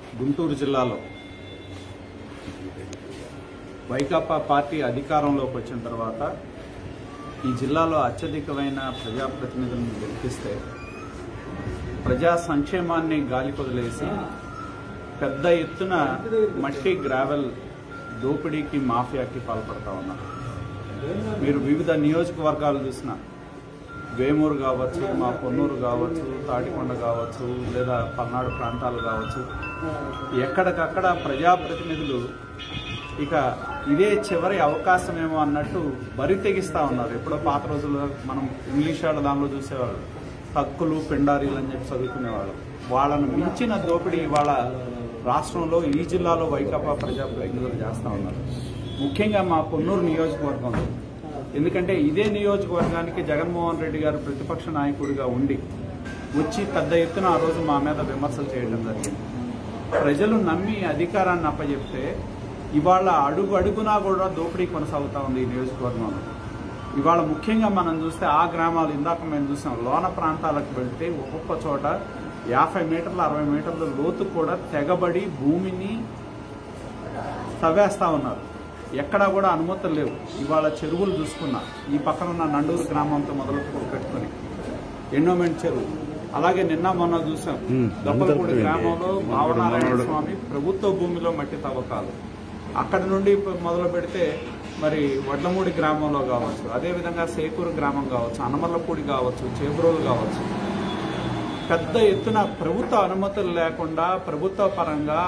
గుంటూరు జిల్లాలో వైకాపా పార్టీ అధికారంలోకి వచ్చిన తర్వాత ఈ జిల్లాలో అత్యధికమైన ప్రజాప్రతినిధులను గెలిపిస్తే ప్రజా సంక్షేమాన్ని గాలి కొదిలేసి పెద్ద ఎత్తున మట్టి గ్రావెల్ దోపిడీకి మాఫియాకి పాల్పడతా ఉన్నారు మీరు వివిధ నియోజకవర్గాలు చూసిన వేమూరు కావచ్చు మా పొన్నూరు కావచ్చు తాటికొండ కావచ్చు లేదా పల్నాడు ప్రాంతాలు కావచ్చు ఎక్కడికక్కడ ప్రజాప్రతినిధులు ఇక ఇదే చివరి అవకాశమేమో అన్నట్టు బరి తెగిస్తా ఉన్నారు ఎప్పుడో పాత రోజుల్లో మనం ఇంగ్లీష్ వాళ్ళ దానిలో చూసేవాళ్ళు హక్కులు పెండారీలు అని చెప్పి చదువుకునేవాళ్ళు వాళ్ళను మించిన దోపిడీ ఇవాళ రాష్ట్రంలో ఈ జిల్లాలో వైకాపా ప్రజాప్రతినిధులు చేస్తా ఉన్నారు ముఖ్యంగా మా పొన్నూరు నియోజకవర్గంలో ఎందుకంటే ఇదే నియోజకవర్గానికి జగన్మోహన్ రెడ్డి గారు ప్రతిపక్ష నాయకుడిగా ఉండి వచ్చి పెద్ద ఎత్తున ఆ రోజు మా మీద విమర్శలు చేయడం జరిగింది ప్రజలు నమ్మి అధికారాన్ని అప్పచెప్తే ఇవాళ అడుగు అడుగునా కూడా దోపిడీ కొనసాగుతా ఉంది ఈ నియోజకవర్గంలో ఇవాళ ముఖ్యంగా మనం చూస్తే ఆ గ్రామాలు ఇందాక మేము చూసాం లోన ప్రాంతాలకు వెళ్తే ఒక్కొక్క చోట యాభై మీటర్ల అరవై మీటర్ల లోతు కూడా తెగబడి భూమిని తవ్వేస్తా ఉన్నారు ఎక్కడా కూడా అనుమతులు లేవు ఇవాళ చెరువులు చూసుకున్నా ఈ పక్కన ఉన్న నండూరు గ్రామంతో మొదలు పెట్టుకొని ఎండోమెంట్ చెరువు అలాగే నిన్న మొన్న చూసాం దొప్పలపూడి గ్రామంలో భావనారాయణ స్వామి ప్రభుత్వ భూమిలో మట్టి తవ్వకాలు అక్కడి నుండి మొదలు పెడితే మరి వడ్లమూడి గ్రామంలో కావచ్చు అదేవిధంగా సేకూరు గ్రామం కావచ్చు అనమర్లపూడి కావచ్చు చేబ్రోలు కావచ్చు పెద్ద ఎత్తున ప్రభుత్వ అనుమతులు లేకుండా ప్రభుత్వ పరంగా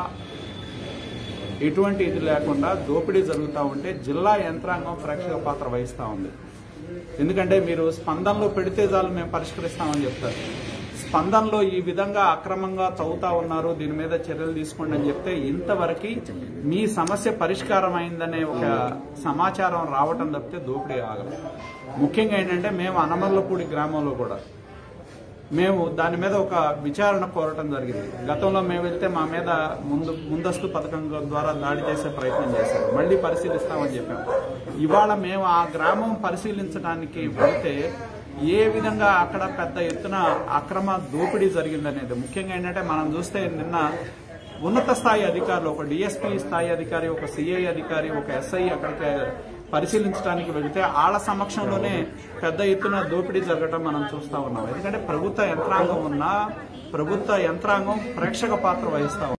ఎటువంటి ఇది లేకుండా దోపిడీ జరుగుతూ ఉంటే జిల్లా యంత్రాంగం ప్రేక్షక పాత్ర వహిస్తూ ఉంది ఎందుకంటే మీరు స్పందనలో పెడితే చాలు మేము పరిష్కరిస్తామని చెప్తారు స్పందనలో ఈ విధంగా అక్రమంగా చదువుతా ఉన్నారు దీని మీద చర్యలు తీసుకోండి అని చెప్తే ఇంతవరకు మీ సమస్య పరిష్కారం అయిందనే ఒక సమాచారం రావటం తప్పితే దోపిడీ ఆగదు ముఖ్యంగా ఏంటంటే మేము అనమర్లపూడి గ్రామంలో కూడా మేము దాని మీద ఒక విచారణ కోరటం జరిగింది గతంలో మేము వెళ్తే మా మీద ముందు ముందస్తు పథకం ద్వారా దాడి చేసే ప్రయత్నం చేశారు మళ్ళీ పరిశీలిస్తామని చెప్పాం ఇవాళ మేము ఆ గ్రామం పరిశీలించడానికి వెళ్తే ఏ విధంగా అక్కడ పెద్ద ఎత్తున అక్రమ దోపిడీ జరిగిందనేది ముఖ్యంగా ఏంటంటే మనం చూస్తే నిన్న ఉన్నత స్థాయి అధికారులు ఒక డిఎస్పీ స్థాయి అధికారి ఒక సిఐ అధికారి ఒక ఎస్ఐ అక్కడికి పరిశీలించడానికి వెళితే ఆళ్ల సమక్షంలోనే పెద్ద ఎత్తున దోపిడీ జరగటం మనం చూస్తా ఉన్నాం ఎందుకంటే ప్రభుత్వ యంత్రాంగం ఉన్న ప్రభుత్వ యంత్రాంగం ప్రేక్షక పాత్ర వహిస్తా ఉంది.